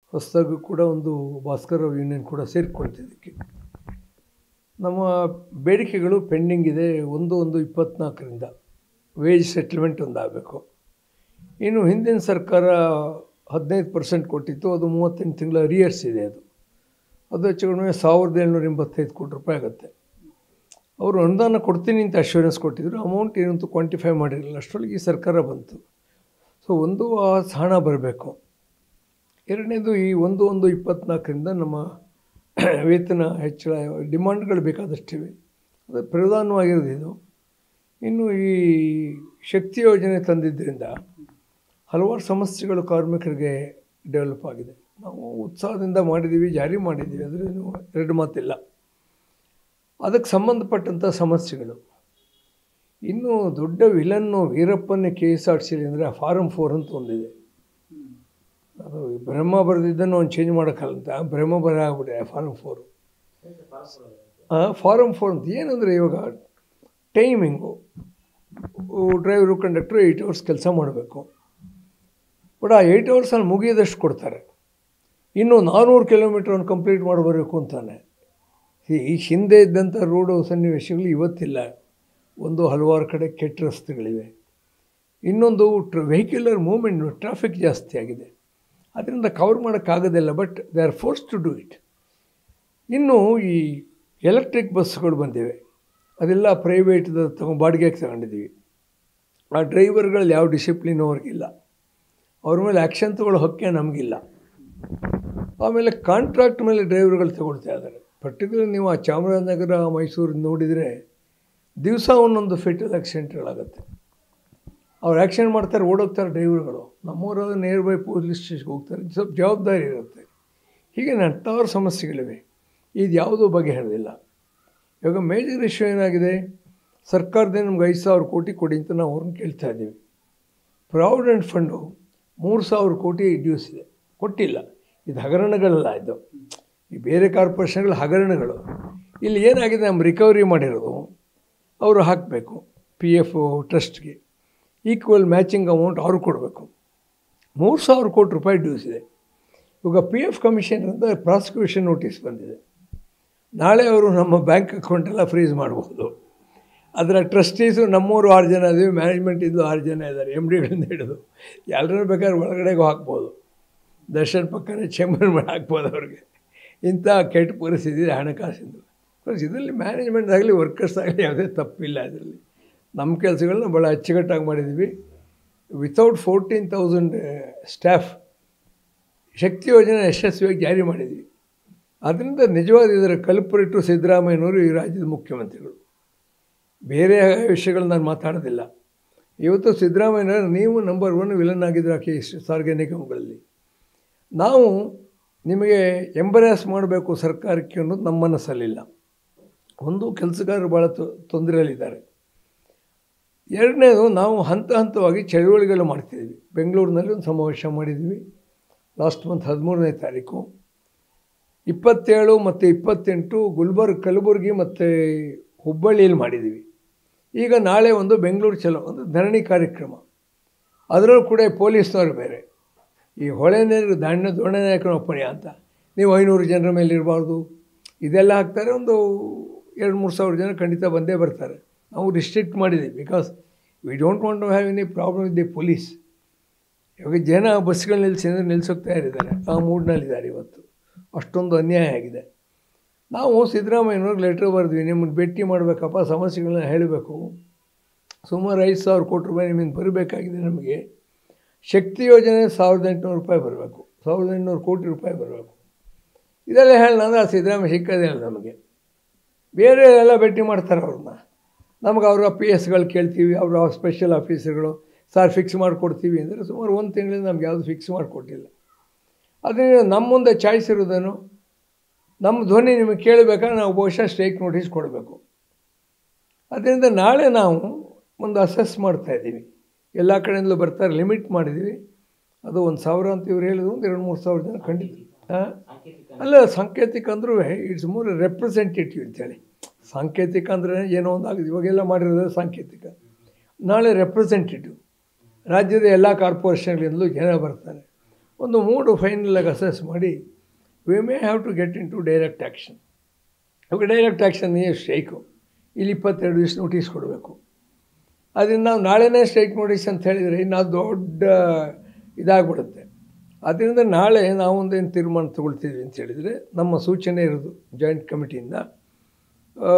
ಹೊಸದಾಗಿ ಕೂಡ ಒಂದು ಭಾಸ್ಕರ್ ಯೂನಿಯನ್ ಕೂಡ ಸೇರಿಕೊಳ್ತಿದ್ದಕ್ಕೆ ನಮ್ಮ ಬೇಡಿಕೆಗಳು ಪೆಂಡಿಂಗ್ ಇದೆ ಒಂದು ಒಂದು ಇಪ್ಪತ್ತ್ನಾಲ್ಕರಿಂದ ವೇಜ್ ಸೆಟ್ಲ್ಮೆಂಟ್ ಒಂದು ಆಗಬೇಕು ಇನ್ನು ಹಿಂದಿನ ಸರ್ಕಾರ ಹದಿನೈದು ಪರ್ಸೆಂಟ್ ಕೊಟ್ಟಿತ್ತು ಅದು ಮೂವತ್ತೆಂಟು ತಿಂಗಳ ರಿಯರ್ಸ್ ಇದೆ ಅದು ಅದು ಹೆಚ್ಚು ಕಡಿಮೆ ಸಾವಿರದ ಏಳ್ನೂರ ಎಂಬತ್ತೈದು ಕೋಟಿ ರೂಪಾಯಿ ಆಗುತ್ತೆ ಅವರು ಅನುದಾನ ಕೊಡ್ತೀನಿ ಅಂತ ಅಶ್ಯೂರೆನ್ಸ್ ಕೊಟ್ಟಿದ್ರು ಅಮೌಂಟ್ ಏನಂತೂ ಕ್ವಾಂಟಿಫೈ ಮಾಡಿರಲಿಲ್ಲ ಅಷ್ಟರೊಳಗೆ ಈ ಸರ್ಕಾರ ಬಂತು ಸೊ ಒಂದು ಆ ಹಣ ಬರಬೇಕು ಎರಡನೇದು ಈ ಒಂದು ಒಂದು ಇಪ್ಪತ್ತ್ನಾಲ್ಕರಿಂದ ನಮ್ಮ ವೇತನ ಹೆಚ್ಚಳ ಡಿಮಾಂಡ್ಗಳು ಬೇಕಾದಷ್ಟಿವೆ ಅದು ಪ್ರಧಾನವಾಗಿರೋದು ಇದು ಇನ್ನು ಈ ಶಕ್ತಿ ಯೋಜನೆ ತಂದಿದ್ದರಿಂದ ಹಲವಾರು ಸಮಸ್ಯೆಗಳು ಕಾರ್ಮಿಕರಿಗೆ ಡೆವಲಪ್ ಆಗಿದೆ ನಾವು ಉತ್ಸಾಹದಿಂದ ಮಾಡಿದ್ದೀವಿ ಜಾರಿ ಮಾಡಿದ್ದೀವಿ ಅದರೇನು ಎರಡು ಮಾತಿಲ್ಲ ಅದಕ್ಕೆ ಸಂಬಂಧಪಟ್ಟಂಥ ಸಮಸ್ಯೆಗಳು ಇನ್ನು ದೊಡ್ಡ ವಿಲನ್ನು ವೀರಪ್ಪನ ಕೆ ಎಸ್ ಆರ್ ಸಿಲಿ ಅಂದರೆ ಫಾರಮ್ ಫೋರ್ ಅಂತ ಒಂದಿದೆ ಅದು ಬ್ರಹ್ಮ ಬರೆದಿದ್ದನ್ನು ಅವ್ನು ಚೇಂಜ್ ಮಾಡೋಕ್ಕಲ್ಲಂತ ಬ್ರಹ್ಮ ಬರ ಆಗ್ಬಿಟ್ಟೆ ಫಾರಮ್ ಫೋರು ಫಾರಮ್ ಫೋರ್ ಅಂತ ಏನಂದರೆ ಇವಾಗ timing driver conductor eight hours ಕೆಲಸ ಮಾಡಬೇಕು ಬಟ್ ಆ ಏಯ್ಟ್ ಅವರ್ಸಲ್ಲಿ ಮುಗಿಯೋದಷ್ಟು ಕೊಡ್ತಾರೆ ಇನ್ನು ನಾನ್ನೂರು ಕಿಲೋಮೀಟ್ರನ್ನು ಕಂಪ್ಲೀಟ್ ಮಾಡಿ ಬರಬೇಕು ಅಂತಾನೆ ಈ ಹಿಂದೆ ಇದ್ದಂಥ ರೋಡು ಸನ್ನಿವೇಶಗಳು ಇವತ್ತಿಲ್ಲ ಒಂದು ಹಲವಾರು ಕಡೆ ಕೆಟ್ಟ ರಸ್ತೆಗಳಿವೆ ಇನ್ನೊಂದು ಟ್ರ ವೆಹಿಕ್ಯುಲರ್ ಮೂಮೆಂಟ್ ಟ್ರಾಫಿಕ್ ಜಾಸ್ತಿ ಆಗಿದೆ ಅದರಿಂದ ಕವರ್ ಮಾಡೋಕ್ಕಾಗೋದಿಲ್ಲ but they are forced to do it ಇನ್ನು ಈ ಎಲೆಕ್ಟ್ರಿಕ್ ಬಸ್ಗಳು ಬಂದಿವೆ ಅದೆಲ್ಲ ಪ್ರೈವೇಟ್ದು ತಗೊಂಡು ಬಾಡಿಗೆಗೆ ತಗೊಂಡಿದ್ದೀವಿ ಆ ಡ್ರೈವರ್ಗಳಲ್ಲಿ ಯಾವ ಡಿಸಿಪ್ಲಿನ್ ಅವ್ರಿಗಿಲ್ಲ ಅವ್ರ ಮೇಲೆ ಆ್ಯಕ್ಷನ್ ತಗೊಳ್ಳೋ ಹಕ್ಕೆ ನಮಗಿಲ್ಲ ಆಮೇಲೆ ಕಾಂಟ್ರಾಕ್ಟ್ ಮೇಲೆ ಡ್ರೈವರ್ಗಳು ತಗೊಳ್ತಾ ಇದ್ದಾರೆ ಪರ್ಟಿಕ್ಯುಲರ್ ನೀವು ಆ ಚಾಮರಾಜನಗರ ಮೈಸೂರು ನೋಡಿದರೆ ದಿವಸ ಒಂದೊಂದು ಫೆಟಲ್ ಆಕ್ಸಿಡೆಂಟ್ಗಳಾಗುತ್ತೆ ಅವ್ರು ಆ್ಯಕ್ಷನ್ ಮಾಡ್ತಾರೆ ಓಡೋಗ್ತಾರೆ ಡ್ರೈವರ್ಗಳು ನಮ್ಮೂರಾಗ ನಿಯರ್ ಬೈ ಪೊಲೀಸ್ ಸ್ಟೇಷನ್ಗೆ ಹೋಗ್ತಾರೆ ಸ್ವಲ್ಪ ಜವಾಬ್ದಾರಿ ಇರುತ್ತೆ ಹೀಗೆ ಹತ್ತಾರು ಸಮಸ್ಯೆಗಳಿವೆ ಇದು ಯಾವುದೂ ಬಗೆಹರಿದಿಲ್ಲ ಇವಾಗ ಮೇಜರ್ ಇಶ್ಯೂ ಏನಾಗಿದೆ ಸರ್ಕಾರದೇ ನಮ್ಗೆ ಐದು ಸಾವಿರ ಕೋಟಿ ಕೊಡಿ ಅಂತ ನಾವು ಅವ್ರನ್ನ ಕೇಳ್ತಾ ಇದ್ದೀವಿ ಪ್ರಾವಿಡೆಂಟ್ ಫಂಡು ಮೂರು ಸಾವಿರ ಕೋಟಿ ಡ್ಯೂಸ್ ಇದೆ ಕೊಟ್ಟಿಲ್ಲ ಇದು ಹಗರಣಗಳಲ್ಲ ಇದು ಈ ಬೇರೆ ಕಾರ್ಪೊರೇಷನ್ಗಳ ಹಗರಣಗಳು ಇಲ್ಲಿ ಏನಾಗಿದೆ ನಮ್ಮ ರಿಕವರಿ ಮಾಡಿರೋದು ಅವರು ಹಾಕಬೇಕು ಪಿ ಎಫ್ ಟ್ರಸ್ಟ್ಗೆ ಈಕ್ವಲ್ ಮ್ಯಾಚಿಂಗ್ ಅಮೌಂಟ್ ಅವ್ರು ಕೊಡಬೇಕು ಮೂರು ಸಾವಿರ ಕೋಟಿ ರೂಪಾಯಿ ಡ್ಯೂಸ್ ಇದೆ ಇವಾಗ ಪಿ ಎಫ್ ಕಮಿಷನ್ ಅಂತ ಪ್ರಾಸಿಕ್ಯೂಷನ್ ನೋಟಿಸ್ ಬಂದಿದೆ ನಾಳೆ ಅವರು ನಮ್ಮ ಬ್ಯಾಂಕ್ ಅಕೌಂಟೆಲ್ಲ ಫ್ರೀಸ್ ಮಾಡ್ಬೋದು ಅದರ ಟ್ರಸ್ಟೀಸು ನಮ್ಮೂರು ಆರು ಜನ ಇದ್ದೀವಿ ಮ್ಯಾನೇಜ್ಮೆಂಟ್ ಇದ್ದು ಆರು ಜನ ಇದ್ದಾರೆ ಎಮ್ ಡಿಗಳಿಂದ ಹಿಡಿದು ಎಲ್ಲರೂ ಬೇಕಾದ್ರೆ ಒಳಗಡೆಗೂ ಹಾಕ್ಬೋದು ದರ್ಶನ್ ಪಕ್ಕನೇ ಚೇಂಬರ್ ಮಾಡಿ ಹಾಕ್ಬೋದು ಅವ್ರಿಗೆ ಇಂಥ ಕೆಟ್ಟ ಪರಿಸ್ಥಿತಿ ಇದೆ ಹಣಕಾಸಿಂದು ಪ್ಲಸ್ ಇದರಲ್ಲಿ ಮ್ಯಾನೇಜ್ಮೆಂಟ್ ಆಗಲಿ ವರ್ಕರ್ಸ್ ಆಗಲಿ ಯಾವುದೇ ತಪ್ಪಿಲ್ಲ ಅದರಲ್ಲಿ ನಮ್ಮ ಕೆಲಸಗಳನ್ನ ಭಾಳ ಅಚ್ಚುಕಟ್ಟಾಗಿ ಮಾಡಿದ್ದೀವಿ without fourteen thousand staff Shakti ಯೋಜನೆ ಯಶಸ್ವಿಯಾಗಿ ಜಾರಿ ಮಾಡಿದ್ವಿ ಅದರಿಂದ ನಿಜವಾದ ಇದರ ಕಲ್ಪರೇಟು ಸಿದ್ದರಾಮಯ್ಯನವರು ಈ ರಾಜ್ಯದ ಮುಖ್ಯಮಂತ್ರಿಗಳು ಬೇರೆ ವಿಷಯಗಳು ನಾನು ಮಾತಾಡೋದಿಲ್ಲ ಇವತ್ತು ಸಿದ್ದರಾಮಯ್ಯನವರು ನೀವು ನಂಬರ್ ಒನ್ ವಿಲನ್ ಆಗಿದ್ದೀರ ಕೆ ಸಾರ್ವಜನಿಕಗಳಲ್ಲಿ ನಾವು ನಿಮಗೆ ಎಂಬರಾಸ್ ಮಾಡಬೇಕು ಸರ್ಕಾರಕ್ಕೆ ಅನ್ನೋದು ನಮ್ಮ ಮನಸ್ಸಲ್ಲಿಲ್ಲ ಒಂದು ಕೆಲಸಗಾರರು ಭಾಳ ತೊಂದರೆಯಲ್ಲಿದ್ದಾರೆ ಎರಡನೇದು ನಾವು ಹಂತ ಹಂತವಾಗಿ ಚಳುವಳಿಗಳು ಮಾಡ್ತಿದ್ದೀವಿ ಬೆಂಗಳೂರಿನಲ್ಲಿ ಒಂದು ಸಮಾವೇಶ ಮಾಡಿದ್ವಿ ಲಾಸ್ಟ್ ಮಂತ್ ಹದಿಮೂರನೇ ತಾರೀಕು ಇಪ್ಪತ್ತೇಳು ಮತ್ತು ಇಪ್ಪತ್ತೆಂಟು ಗುಲ್ಬರ್ಗ್ ಕಲಬುರಗಿ ಮತ್ತು ಹುಬ್ಬಳ್ಳಿಯಲ್ಲಿ ಮಾಡಿದ್ದೀವಿ ಈಗ ನಾಳೆ ಒಂದು ಬೆಂಗಳೂರು ಚಲೋ ಒಂದು ಧರಣಿ ಕಾರ್ಯಕ್ರಮ ಅದರಲ್ಲೂ ಕೂಡ ಪೊಲೀಸ್ನವರು ಬೇರೆ ಈ ಹೊಳೆ ನೀರು ದಂಡ ದೊಣ್ಣೆ ನಾಯಕನ ಒಪ್ಪಣೆ ಅಂತ ನೀವು ಐನೂರು ಜನರ ಮೇಲೆ ಇರಬಾರ್ದು ಇದೆಲ್ಲ ಹಾಕ್ತಾರೆ ಒಂದು ಎರಡು ಮೂರು ಸಾವಿರ ಜನ ಖಂಡಿತ ಬಂದೇ ಬರ್ತಾರೆ ನಾವು ರಿಸ್ಟ್ರಿಕ್ಟ್ ಮಾಡಿದ್ದೀವಿ because we don't want to have any problem with the police ಇವಾಗ ಜನ ಬಸ್ಗಳು ನಿಲ್ಲಿಸಿ ಅಂದರೆ ನಿಲ್ಸೋಕೆ ತಯಾರಿದ್ದಾರೆ ಆ ಮೂಡ್ನಲ್ಲಿದ್ದಾರೆ ಇವತ್ತು ಅಷ್ಟೊಂದು ಅನ್ಯಾಯ ಆಗಿದೆ ನಾವು ಸಿದ್ದರಾಮಯ್ಯನವ್ರಿಗೆ ಲೆಟ್ರ್ ಬರೆದ್ವಿ ನಿಮ್ಮನ್ನು ಭೇಟಿ ಮಾಡಬೇಕಪ್ಪ ಸಮಸ್ಯೆಗಳನ್ನ ಹೇಳಬೇಕು ಸುಮಾರು ಐದು ಸಾವಿರ ಕೋಟಿ ರೂಪಾಯಿ ನಿಮ್ಮಿಂದ ಬರಬೇಕಾಗಿದೆ ನಮಗೆ ಶಕ್ತಿ ಯೋಜನೆ ಸಾವಿರದ ಎಂಟುನೂರು ರೂಪಾಯಿ ಬರಬೇಕು ಸಾವಿರದ ಎಂಟುನೂರು ಕೋಟಿ ರೂಪಾಯಿ ಬರಬೇಕು ಇದೆಲ್ಲ ಹೇಳೋಣ ಅಂದರೆ ಆ ಸಿದ್ದರಾಮಯ್ಯ ಸಿಕ್ಕೋದಿಲ್ಲ ನಮಗೆ ಬೇರೆ ಎಲ್ಲ ಭೇಟಿ ಮಾಡ್ತಾರೆ ಅವ್ರನ್ನ ನಮಗೆ ಅವರ ಪಿ ಎಸ್ಗಳು ಕೇಳ್ತೀವಿ ಅವರ ಸ್ಪೆಷಲ್ ಆಫೀಸರ್ಗಳು ಸರ್ ಫಿಕ್ಸ್ ಮಾಡಿಕೊಡ್ತೀವಿ ಅಂದರೆ ಸುಮಾರು ಒಂದು ತಿಂಗಳಿಂದ ನಮ್ಗೆ ಯಾವುದು ಫಿಕ್ಸ್ ಮಾಡಿಕೊಟ್ಟಿಲ್ಲ ಅದರಿಂದ ನಮ್ಮ ಮುಂದೆ ಚಾಯ್ಸ್ ಇರೋದೇನು ನಮ್ಮ ಧ್ವನಿ ನಿಮಗೆ ಕೇಳಬೇಕಾದ್ರೆ ನಾವು ಬಹುಶಃ ಸ್ಟ್ರೈಕ್ ನೋಟಿಸ್ ಕೊಡಬೇಕು ಅದರಿಂದ ನಾಳೆ ನಾವು ಒಂದು ಅಸೆಸ್ ಮಾಡ್ತಾಯಿದ್ದೀವಿ ಎಲ್ಲ ಕಡೆಯಿಂದಲೂ ಬರ್ತಾರೆ ಲಿಮಿಟ್ ಮಾಡಿದ್ದೀವಿ ಅದು ಒಂದು ಸಾವಿರ ಅಂತ ಇವ್ರು ಹೇಳಿದ್ರು ಒಂದು ಎರಡು ಮೂರು ಸಾವಿರ ಜನ ಖಂಡಿತ ಹಾಂ ಅಲ್ಲ ಸಾಂಕೇತಿಕ ಅಂದ್ರೂ ಇಟ್ಸ್ ಮೋರ್ ರೆಪ್ರೆಸೆಂಟೇಟಿವ್ ಅಂತೇಳಿ ಸಾಂಕೇತಿಕ ಅಂದರೆ ಏನೋ ಒಂದು ಆಗಿದೆ ಇವಾಗೆಲ್ಲ ಮಾಡಿರೋದು ಸಾಂಕೇತಿಕ ನಾಳೆ ರೆಪ್ರೆಸೆಂಟೇಟಿವ್ ರಾಜ್ಯದ ಎಲ್ಲ ಕಾರ್ಪೊರೇಷನ್ಗಳಿಂದಲೂ ಜನ ಬರ್ತಾರೆ ಒಂದು ಮೂಡು ಫೈನಲಾಗಿ ಅಸೆಸ್ ಮಾಡಿ we may have to get in to direct action ಇವಾಗ ಡೈರೆಕ್ಟ್ ಆ್ಯಕ್ಷನ್ ಸ್ಟ್ರೈಕು ಇಲ್ಲಿ ಇಪ್ಪತ್ತೆರಡು ದಿವಸ ನೋಟಿಸ್ ಕೊಡಬೇಕು ಅದರಿಂದ ನಾವು ನಾಳೆನೇ ಸ್ಟ್ರೈಕ್ ನೋಟಿಸ್ ಅಂತ ಹೇಳಿದರೆ ಇನ್ನು ದೊಡ್ಡ ಇದಾಗ್ಬಿಡುತ್ತೆ ಅದರಿಂದ ನಾಳೆ ನಾವೊಂದೇನು ತೀರ್ಮಾನ ತಗೊಳ್ತೀವಿ ಅಂತ ಹೇಳಿದರೆ ನಮ್ಮ ಸೂಚನೆ ಇರೋದು ಜಾಯಿಂಟ್ ಕಮಿಟಿಯಿಂದ ಆ,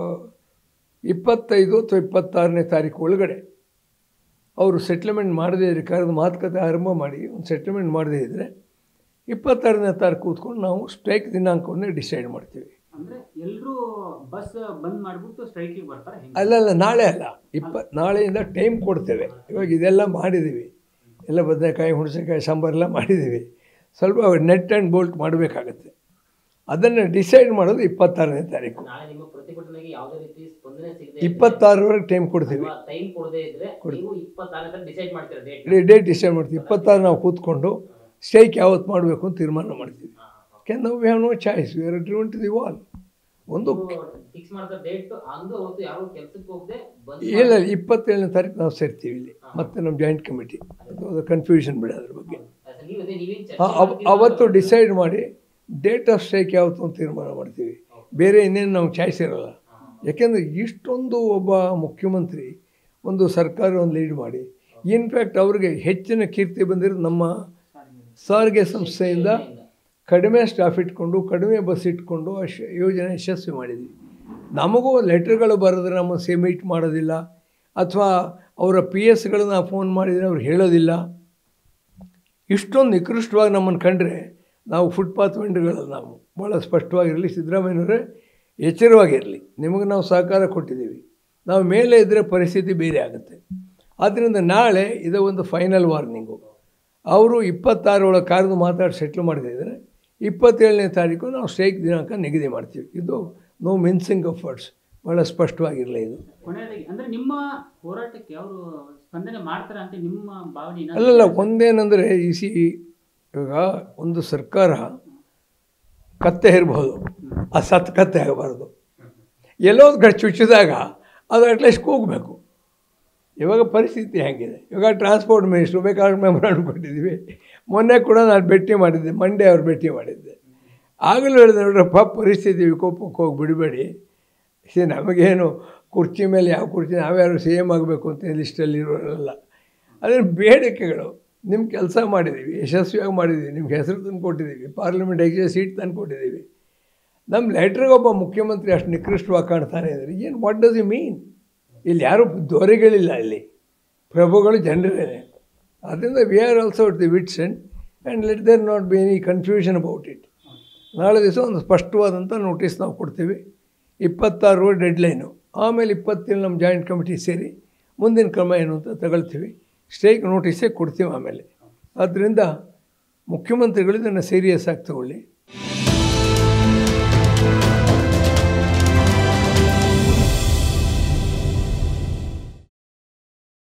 ಇಪ್ಪತ್ತೈದು ಅಥವಾ ಇಪ್ಪತ್ತಾರನೇ ತಾರೀಕು ಒಳಗಡೆ ಅವರು ಸೆಟ್ಲ್ಮೆಂಟ್ ಮಾಡದೇ ಇದ್ರೆ ಕರೆದು ಮಾತುಕತೆ ಆರಂಭ ಮಾಡಿ ಒಂದು ಸೆಟ್ಲ್ಮೆಂಟ್ ಮಾಡದೇ ಇದ್ದರೆ ಇಪ್ಪತ್ತಾರನೇ ತಾರೀಕು ಕೂತ್ಕೊಂಡು ನಾವು ಸ್ಟ್ರೈಕ್ ದಿನಾಂಕವನ್ನೇ ಡಿಸೈಡ್ ಮಾಡ್ತೀವಿ ಅಂದ್ರೆ ಎಲ್ಲರೂ ಬಸ್ ಬಂದ್ ಮಾಡ್ಬಿಟ್ಟು ಸ್ಟ್ರೈಕಿಗೆ ಬರ್ತಾರೆ ಹೆಂಗೆ ಅಲ್ಲಲ್ಲ ನಾಳೆ ಅಲ್ಲ ಇಪ್ಪ ನಾಳೆಯಿಂದ ಟೈಮ್ ಕೊಡ್ತೇವೆ ಇವಾಗ ಇದೆಲ್ಲ ಮಾಡಿದ್ದೀವಿ ಎಲ್ಲ ಬದನೆಕಾಯಿ ಹುಣಸೆಕಾಯಿ ಸಾಂಬಾರೆಲ್ಲ ಮಾಡಿದ್ದೀವಿ ಸ್ವಲ್ಪ ನೆಟ್ ಆ್ಯಂಡ್ ಬೋಲ್ಟ್ ಮಾಡಬೇಕಾಗತ್ತೆ ಅದನ್ನು ಡಿಸೈಡ್ ಮಾಡೋದು ಇಪ್ಪತ್ತಾರನೇ ತಾರೀಕು ನಾಳೆ ನಿಮ್ಮ ಪ್ರತಿಭಟನೆಗೆ ಯಾವುದೇ ರೀತಿ ಸ್ಪಂದನೆ ಸಿಗದೆ ಇಪ್ಪತ್ತಾರರವರೆಗೆ ಟೈಮ್ ಕೊಡ್ತೀವಿ ಟೈಮ್ ಕೊಡದೇ ಇದ್ರೆ ನೀವು ಇಪ್ಪತ್ತಾರನೇ ಡಿಸೈಡ್ ಮಾಡ್ತೀರಾ ಡೇಟ್ ಡೇಟ್ ಡಿಸೈಡ್ ಮಾಡ್ತೀವಿ ಇಪ್ಪತ್ತಾರು ನಾವು ಕೂತ್ಕೊಂಡು ಸ್ಟ್ರೈಕ್ ಯಾವತ್ತು ಮಾಡಬೇಕು ಅಂತ ತೀರ್ಮಾನ ಮಾಡ್ತೀವಿ ಯಾಕೆಂದ್ರೆ ನಾವು have no choice we are driven to the wall ಒಂದು ಫಿಕ್ಸ್ ಮಾಡಿದ ಡೇಟ್ ಅಂದು ಅವತ್ತು ಯಾರು ಕೆಲಸಕ್ಕೆ ಹೋಗದೆ ಬಂದ್ ಇಲ್ಲ ಇಪ್ಪತ್ತೇಳನೇ ತಾರೀಕು ನಾವು ಸೇರ್ತೀವಿ ಇಲ್ಲಿ ಮತ್ತೆ ನಮ್ಮ ಜಾಯಿಂಟ್ ಕಮಿಟಿ ಅದು ಕನ್ಫ್ಯೂಷನ್ ಬಿಡ ಅದ್ರ ಬಗ್ಗೆ ಮಾಡಿ- ನೀವು ಅದೇ ನೀವೇನ್ ಚರ್ಚೆ ಆ- ಅವ್- ಅವತ್ತು ಡಿಸೈಡ್ ಮಾಡಿ ಡೇಟ್ ಆಫ್ ಸ್ಟ್ರೈಕ್ ಯಾವತ್ತು ಅಂತ ತೀರ್ಮಾನ ಮಾಡ್ತೀವಿ ಬೇರೆ ಇನ್ನೇನು ನಾವು ಚಾಯ್ಸ್ ಇರೋಲ್ಲ ಯಾಕೆಂದರೆ ಇಷ್ಟೊಂದು ಒಬ್ಬ ಮುಖ್ಯಮಂತ್ರಿ ಒಂದು ಸರ್ಕಾರ ಒಂದು ಲೀಡ್ ಮಾಡಿ ಇನ್ಫ್ಯಾಕ್ಟ್ ಅವ್ರಿಗೆ ಹೆಚ್ಚಿನ ಕೀರ್ತಿ ಬಂದಿರೋದು ನಮ್ಮ ಸಾರಿಗೆ ಸಂಸ್ಥೆಯಿಂದ ಕಡಿಮೆ ಸ್ಟಾಫ್ ಇಟ್ಕೊಂಡು ಕಡಿಮೆ ಬಸ್ ಇಟ್ಕೊಂಡು ಆ ಶ- ಯೋಜನೆ ಯಶಸ್ವಿ ಮಾಡಿದ್ವಿ ನಮಗೂ ಲೆಟ್ರ್ಗಳು ಬರೆದ್ರೆ ನಮ್ಮ ಸೇ ಮೀಟ್ ಮಾಡೋದಿಲ್ಲ ಅಥವಾ ಅವರ ಪಿ ಎಸ್ಗಳನ್ನ ಫೋನ್ ಮಾಡಿದರೆ ಅವ್ರು ಹೇಳೋದಿಲ್ಲ ಇಷ್ಟೊಂದು ನಿಕೃಷ್ಟವಾಗಿ ನಮ್ಮನ್ನು ಕಂಡ್ರೆ ನಾವು ಫುಟ್ಪಾತ್ ವೆಂಡರ್ಗಳಲ್ಲ ನಾವು ಭಾಳ ಸ್ಪಷ್ಟವಾಗಿರಲಿ ಸಿದ್ದರಾಮಯ್ಯನವರೇ ಎಚ್ಚರವಾಗಿರಲಿ ನಿಮಗೆ ನಾವು ಸಹಕಾರ ಕೊಟ್ಟಿದ್ದೀವಿ ನಾವು ಮೇಲೆ ಇದ್ದರೆ ಪರಿಸ್ಥಿತಿ ಬೇರೆ ಆಗುತ್ತೆ ಆದ್ದರಿಂದ ನಾಳೆ ಇದು ಒಂದು ಫೈನಲ್ ವಾರ್ನಿಂಗು ಅವರು ಇಪ್ಪತ್ತಾರು ಒಳಗೆ ಕಾರದು ಮಾತಾಡಿ ಸೆಟ್ಲ್ ಮಾಡಿದ್ರೆ ಇಪ್ಪತ್ತೇಳನೇ ತಾರೀಕು ನಾವು ಸ್ಟ್ರೈಕ್ ದಿನಾಂಕ ನಿಗದಿ ಮಾಡ್ತೀವಿ ಇದು ನೋ ಮಿನ್ಸಿಂಗ್ ಆಫ್ ವರ್ಡ್ಸ್ ಭಾಳ ಸ್ಪಷ್ಟವಾಗಿರಲಿ ಇದು ಕೊನೆಯದಾಗಿ ಅಂದ್ರೆ ನಿಮ್ಮ ಹೋರಾಟಕ್ಕೆ ಅವರು ಸ್ಪಂದನೆ ಮಾಡ್ತಾರೆ ಅಂತ ನಿಮ್ಮ ಭಾವನೆ ಏನಾದ್ರು- ಅಲ್ಲಲ್ಲ ಒಂದೇನೆಂದರೆ ಈ ಸಿ ಇವಾಗ ಒಂದು ಸರ್ಕಾರ ಕತ್ತೆ ಇರ್ಬೋದು ಆ ಸತ್ ಕತ್ತೆ ಆಗಬಾರ್ದು ಎಲ್ಲೋ ಒಂದು ಕಡೆ ಚುಚ್ಚಿದಾಗ ಅದು ಅಟ್ಲೀಸ್ಟ್ ಕೂಗಬೇಕು ಇವಾಗ ಪರಿಸ್ಥಿತಿ ಹೆಂಗಿದೆ ಇವಾಗ ಟ್ರಾನ್ಸ್ಪೋರ್ಟ್ ಮಿನಿಸ್ಟ್ರು ಬೇಕಾದ್ರೆ ಮೆಮೊರಾಂಡ್ ಕೊಟ್ಟಿದ್ದೀವಿ ಮೊನ್ನೆ ಕೂಡ ನಾನು ಭೇಟಿ ಮಾಡಿದ್ದೆ ಮಂಡೇ ಅವ್ರು ಭೇಟಿ ಮಾಡಿದ್ದೆ ಆಗಲೂ ಹೇಳಿದೆ ನೋಡ್ರಪ್ಪ ಪರಿಸ್ಥಿತಿ ವಿಕೋಪಕ್ಕೆ ಹೋಗಿ ಬಿಡಬೇಡಿ ಸಿ ನಮಗೇನು ಕುರ್ಚಿ ಮೇಲೆ ಯಾವ ಕುರ್ಚಿ ನಾವ್ಯಾರು ಸಿ ಎಮ್ ಆಗಬೇಕು ಅಂತ ಲಿಸ್ಟಲ್ಲಿ ಇರೋರಲ್ಲ ಅದ್ರ ಬೇಡಿಕೆಗಳು ನಿಮ್ಮ ಕೆಲಸ ಮಾಡಿದ್ದೀವಿ ಯಶಸ್ವಿಯಾಗಿ ಮಾಡಿದ್ದೀವಿ ನಿಮ್ಗೆ ಹೆಸರು ತಂದು ಕೊಟ್ಟಿದ್ದೀವಿ ಪಾರ್ಲಿಮೆಂಟ್ ಎಕ್ಸೆ ಸೀಟ್ ತಂದು ಕೊಟ್ಟಿದ್ದೀವಿ ನಮ್ಮ ಲೆಟ್ರಿಗೆ ಒಬ್ಬ ಮುಖ್ಯಮಂತ್ರಿ ಅಷ್ಟು ನಿಕೃಷ್ಟವಾಗಿ ಕಾಣ್ತಾನೆ ಅಂದರೆ ಏನು ವಾಟ್ ಡಸ್ ಯು ಮೀನ್ ಇಲ್ಲಿ ಯಾರೂ ದೊರೆಗಳಿಲ್ಲ ಇಲ್ಲಿ ಪ್ರಭುಗಳು ಜನರೇನೆ ಅದರಿಂದ we are also at the wits end and let there not be any confusion about it ನಾಳೆ ದಿವಸ ಒಂದು ಸ್ಪಷ್ಟವಾದಂಥ ನೋಟಿಸ್ ನಾವು ಕೊಡ್ತೀವಿ ಇಪ್ಪತ್ತಾರು ಡೆಡ್ಲೈನು ಆಮೇಲೆ ಇಪ್ಪತ್ತೇಳು ನಮ್ಮ ಜಾಯಿಂಟ್ ಕಮಿಟಿ ಸೇರಿ ಮುಂದಿನ ಕ್ರಮ ಏನು ಅಂತ ತಗೊಳ್ತೀವಿ ಸ್ಟ್ರೈಕ್ ನೋಟಿಸೇ ಕೊಡ್ತೀವಿ ಆಮೇಲೆ ಆದ್ದರಿಂದ ಮುಖ್ಯಮಂತ್ರಿಗಳು ಇದನ್ನು ಸೀರಿಯಸ್ ಆಗಿ ತಗೊಳ್ಳಿ